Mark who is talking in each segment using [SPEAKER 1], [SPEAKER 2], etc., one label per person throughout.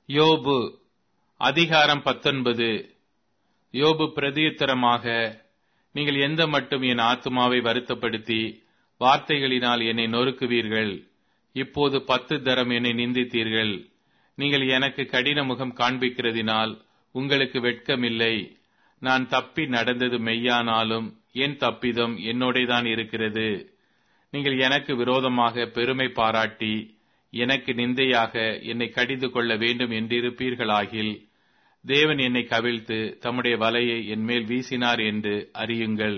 [SPEAKER 1] யோபு அதிகாரம் பத்தொன்பது யோபு பிரதியுத்தரமாக நீங்கள் எந்த மட்டும் என் ஆத்துமாவை வருத்தப்படுத்தி வார்த்தைகளினால் என்னை நொறுக்குவீர்கள் இப்போது பத்து தரம் என்னை நிந்தித்தீர்கள் நீங்கள் எனக்கு கடின முகம் காண்பிக்கிறதினால் உங்களுக்கு வெட்கமில்லை நான் தப்பி நடந்தது மெய்யானாலும் என் தப்பிதம் என்னோடேதான் இருக்கிறது நீங்கள் எனக்கு விரோதமாக பெருமை பாராட்டி எனக்கு நிந்தையாக என்னை கடிந்து கொள்ள வேண்டும் என்றிருப்பீர்களாகில் தேவன் என்னை கவிழ்த்து தம்முடைய வலையை என் மேல் வீசினார் என்று அறியுங்கள்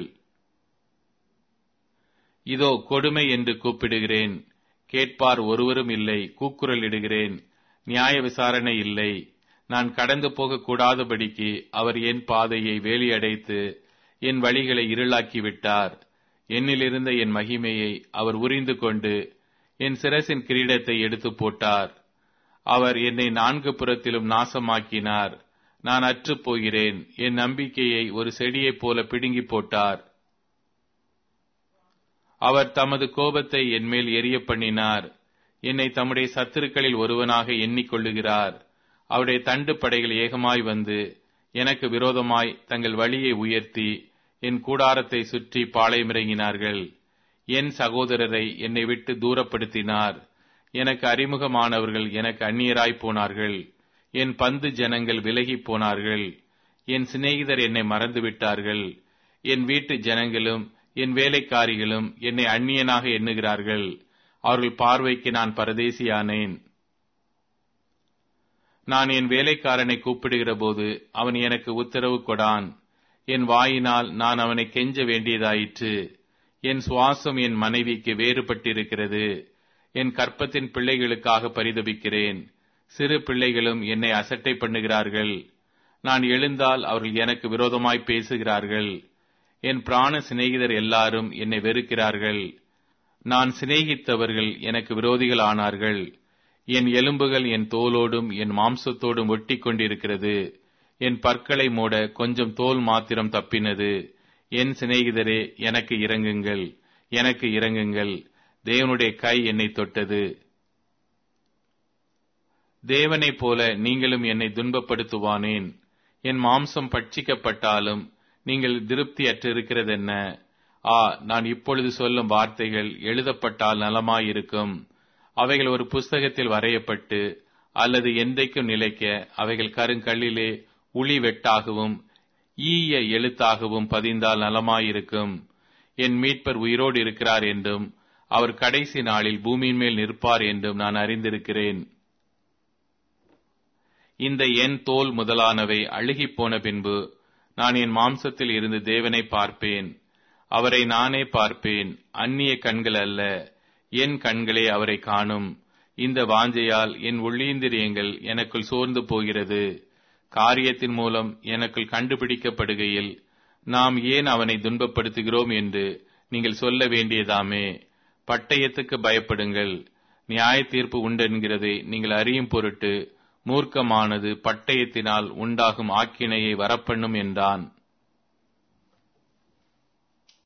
[SPEAKER 1] இதோ கொடுமை என்று கூப்பிடுகிறேன் கேட்பார் ஒருவரும் இல்லை கூக்குரலிடுகிறேன் நியாய விசாரணை இல்லை நான் கடந்து போக கூடாதபடிக்கு அவர் என் பாதையை வேலியடைத்து என் வழிகளை இருளாக்கி விட்டார் என்னிலிருந்த என் மகிமையை அவர் உரிந்து கொண்டு என் சிரசின் கிரீடத்தை எடுத்து போட்டார் அவர் என்னை நான்கு புறத்திலும் நாசமாக்கினார் நான் அற்றுப் போகிறேன் என் நம்பிக்கையை ஒரு செடியைப் போல பிடுங்கி போட்டார் அவர் தமது கோபத்தை என் மேல் எரிய பண்ணினார் என்னை தம்முடைய சத்துருக்களில் ஒருவனாக எண்ணிக்கொள்ளுகிறார் அவருடைய தண்டு படைகள் ஏகமாய் வந்து எனக்கு விரோதமாய் தங்கள் வழியை உயர்த்தி என் கூடாரத்தை சுற்றி பாளையமிறங்கினார்கள் என் சகோதரரை என்னை விட்டு தூரப்படுத்தினார் எனக்கு அறிமுகமானவர்கள் எனக்கு அந்நியராய் போனார்கள் என் பந்து ஜனங்கள் விலகி போனார்கள் என் சிநேகிதர் என்னை மறந்துவிட்டார்கள் என் வீட்டு ஜனங்களும் என் வேலைக்காரிகளும் என்னை அந்நியனாக எண்ணுகிறார்கள் அவர்கள் பார்வைக்கு நான் பரதேசியானேன் நான் என் வேலைக்காரனை கூப்பிடுகிற போது அவன் எனக்கு உத்தரவு கொடான் என் வாயினால் நான் அவனை கெஞ்ச வேண்டியதாயிற்று என் சுவாசம் என் மனைவிக்கு வேறுபட்டிருக்கிறது என் கற்பத்தின் பிள்ளைகளுக்காக பரிதபிக்கிறேன் சிறு பிள்ளைகளும் என்னை அசட்டை பண்ணுகிறார்கள் நான் எழுந்தால் அவர்கள் எனக்கு விரோதமாய் பேசுகிறார்கள் என் பிராண சிநேகிதர் எல்லாரும் என்னை வெறுக்கிறார்கள் நான் சிநேகித்தவர்கள் எனக்கு விரோதிகள் ஆனார்கள் என் எலும்புகள் என் தோலோடும் என் மாம்சத்தோடும் ஒட்டி கொண்டிருக்கிறது என் பற்களை மூட கொஞ்சம் தோல் மாத்திரம் தப்பினது என் சிநேகிதரே எனக்கு இறங்குங்கள் எனக்கு இறங்குங்கள் தேவனுடைய கை என்னை தொட்டது தேவனைப் போல நீங்களும் என்னை துன்பப்படுத்துவானேன் என் மாம்சம் பட்சிக்கப்பட்டாலும் நீங்கள் திருப்தி அற்றிருக்கிறதென்ன ஆ நான் இப்பொழுது சொல்லும் வார்த்தைகள் எழுதப்பட்டால் நலமாயிருக்கும் அவைகள் ஒரு புஸ்தகத்தில் வரையப்பட்டு அல்லது என்றைக்கும் நிலைக்க அவைகள் கருங்கல்லிலே உளி வெட்டாகவும் ஈய எழுத்தாகவும் பதிந்தால் நலமாயிருக்கும் என் மீட்பர் உயிரோடு இருக்கிறார் என்றும் அவர் கடைசி நாளில் பூமியின் மேல் நிற்பார் என்றும் நான் அறிந்திருக்கிறேன் இந்த என் தோல் முதலானவை அழுகிப் போன பின்பு நான் என் மாம்சத்தில் இருந்து தேவனை பார்ப்பேன் அவரை நானே பார்ப்பேன் அந்நிய கண்கள் அல்ல என் கண்களே அவரை காணும் இந்த வாஞ்சையால் என் உள்ளீந்திரியங்கள் எனக்குள் சோர்ந்து போகிறது காரியத்தின் மூலம் எனக்குள் கண்டுபிடிக்கப்படுகையில் நாம் ஏன் அவனை துன்பப்படுத்துகிறோம் என்று நீங்கள் சொல்ல வேண்டியதாமே பட்டயத்துக்கு பயப்படுங்கள் நியாய தீர்ப்பு உண்டென்கிறதை நீங்கள் அறியும் பொருட்டு மூர்க்கமானது பட்டயத்தினால் உண்டாகும் ஆக்கினையை வரப்பண்ணும் என்றான்